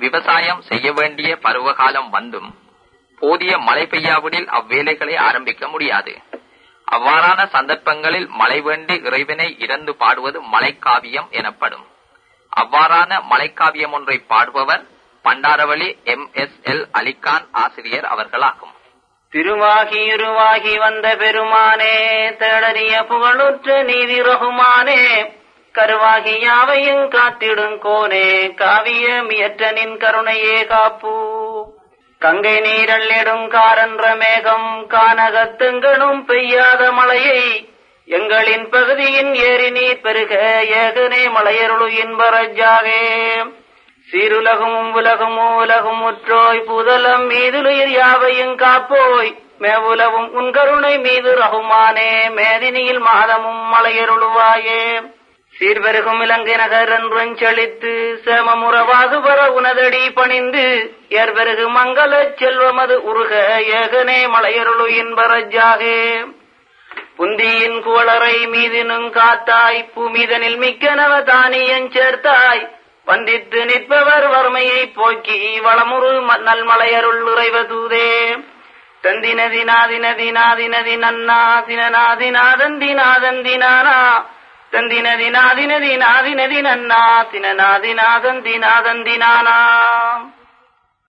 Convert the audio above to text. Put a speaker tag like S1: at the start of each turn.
S1: விவசாயம் செய்ய வேண்டிய பருவகாலம் வந்தும் போதிய மழை பெய்யாவிடில் அவ்வேலைகளை ஆரம்பிக்க முடியாது அவ்வாறான சந்தர்ப்பங்களில் மழை வேண்டி இறைவனை இறந்து பாடுவது மலைக்காவியம் எனப்படும் அவ்வாறான மலைக்காவியம் ஒன்றை பாடுபவர் Bandarawela M S L Alikhan ஆசிரியர் அவர்களாகும்
S2: திருவாகி உருவாகி வந்த பெருமானே தேடறிய புகழுற்ற நீதி ரகுமானே கருவாகி யாவையும் காத்திடும் கோனே காவிய மியற்றனின் கருணையே காப்பு கங்கை நீரள்ளிடும் காரன்ற மேகம் கானகத்துங்களும் பெய்யாத மழையை எங்களின் பகுதியின் ஏரி நீர் பெருக ஏகனே மலையருளு இன்பரஜாகே சீருலகமும் உலகமும் உலகும் முற்றோய் புதலம் மீதுலுயிர் யாவையும் காப்போய் மேவுலவும் உன் கருணை மீது ரகுமானே மேதினியில் மாதமும் மலையருளுவாயே சீர்பெருகும் இலங்கை நகர் என்றும் செழித்து சேமமுறவாது வர உனதடி பணிந்து ஏற்பெருகு மங்கள செல்வமது உருக ஏகனே மலையருளு இன்பரஜாகே புந்தியின் குவளரை மீதினும் காத்தாய் பூமிதனில் மிக்கனவ தானியன் சேர்த்தாய் வந்தித்து நிற்பவர் வறுமையை போக்கி வளமுறு ம- நல்மலையருள் இறைவதூதே தந்தினதினாதினதினாதினதி நன்னா தினநாதினாதந்தினாதந்தினானா தந்தினதினாதினதினாதினதி நன்னா தினநாதினாதந்தினாதந்தினானா